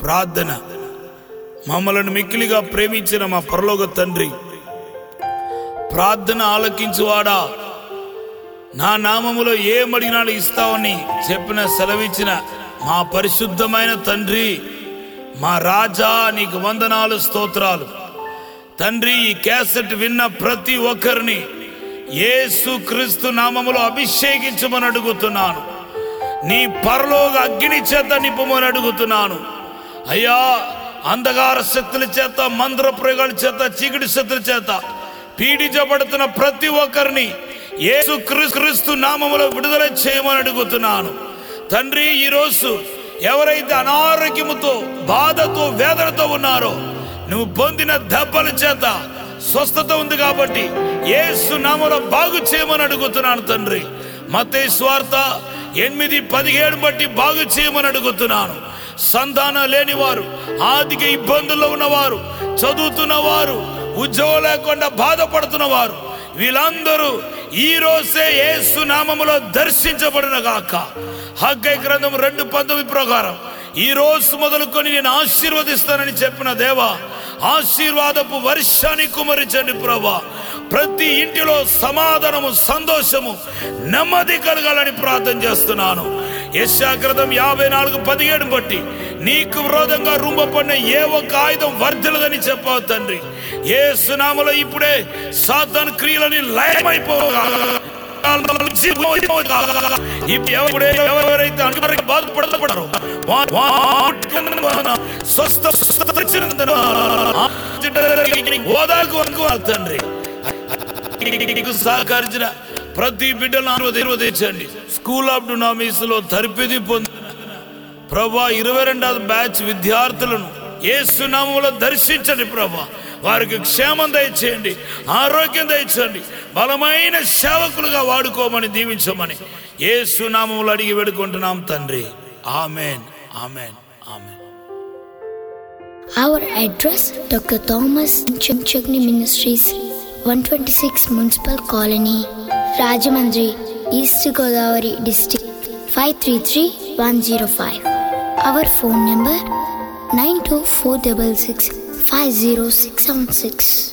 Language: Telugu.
ప్రార్థన మమ్మలను మిక్కిలిగా ప్రేమించిన మా పరలోక తండ్రి ప్రార్థన ఆలకించువాడా నా నామములో ఏమడిగినాడు ఇస్తావని చెప్పిన సెలవిచ్చిన మా పరిశుద్ధమైన తండ్రి మా రాజా నీకు వందనాలు స్తోత్రాలు తండ్రి ఈ క్యాసెట్ విన్న ప్రతి ఒక్కరిని యేసు క్రీస్తు నామములో అభిషేకించమని అడుగుతున్నాను నీ పరలోక అగ్ని చేత నింపమని అడుగుతున్నాను అయ్యా అంధకార శక్తుల చేత మంత్ర ప్రయోగాల చేత చీకటి శక్తుల చేత పీడించబడుతున్న ప్రతి ఒక్కరిని యేసు క్రీస్తు నామములో విడుదల చేయమని అడుగుతున్నాను తండ్రి ఈరోజు ఎవరైతే అనారోగ్యముతో బాధతో వేదనతో ఉన్నారో నువ్వు పొందిన దెబ్బల చేత స్వస్థత ఉంది కాబట్టి యేసు నామములో బాగు చేయమని అడుగుతున్నాను తండ్రి మత్తయి స్వార్థ ఎనిమిది పదిహేడు బట్టి బాగు చేయమని అడుగుతున్నాను సంతానం లేనివారు ఆర్థిక ఇబ్బందుల్లో ఉన్నవారు చదువుతున్నవారు ఉద్యోగం లేకుండా బాధపడుతున్నవారు వీళ్ళందరూ ఈ రోజే యేసు నామములో దర్శించబడిన గాక హగ్గై గ్రంథం రెండు పంతొమ్మిది ప్రకారం ఈ రోజు మొదలుకొని నేను ఆశీర్వదిస్తానని చెప్పిన దేవా ఆశీర్వాదపు వర్షాన్ని కుమరించండి ప్రభా ప్రతి ఇంటిలో సమాధానము సంతోషము నెమ్మది కలగాలని ప్రార్థన చేస్తున్నాను యశాగ్రథం యాభై నాలుగు పదిహేడు బట్టి నీకు విరోధంగా రూపపడిన ఏ ఒక్క ఆయుధం వర్ధలదని చెప్పావు తండ్రి ఏ సునామలో ఇప్పుడే సాతాన్ క్రియలని లయమైపోగా ఇప్పుడు ఎవడే ఎవరైతే అనుకున్న బాధపడతారో వా- వా- స్వస్థ స్వస్థ ఓదాకు అనుకోవాలి తండ్రి నీకు సహకరించిన ప్రతి బిడ్డలను ఆశీర్వదించండి స్కూల్ ఆఫ్ డునామిస్ లో తరపిది పొందిన ప్రభా ఇరవై రెండవ బ్యాచ్ విద్యార్థులను ఏ సునామంలో దర్శించండి ప్రభా వారికి క్షేమం దయచేయండి ఆరోగ్యం దయచేయండి బలమైన సేవకులుగా వాడుకోమని దీవించమని ఏ సునామంలో అడిగి వేడుకుంటున్నాం తండ్రి amen amen amen Our address Dr. Thomas Chimchagni Ministries, 126 Municipal Colony, Rajamandri, East Godavari District, 533105. Our phone number 92466 50676.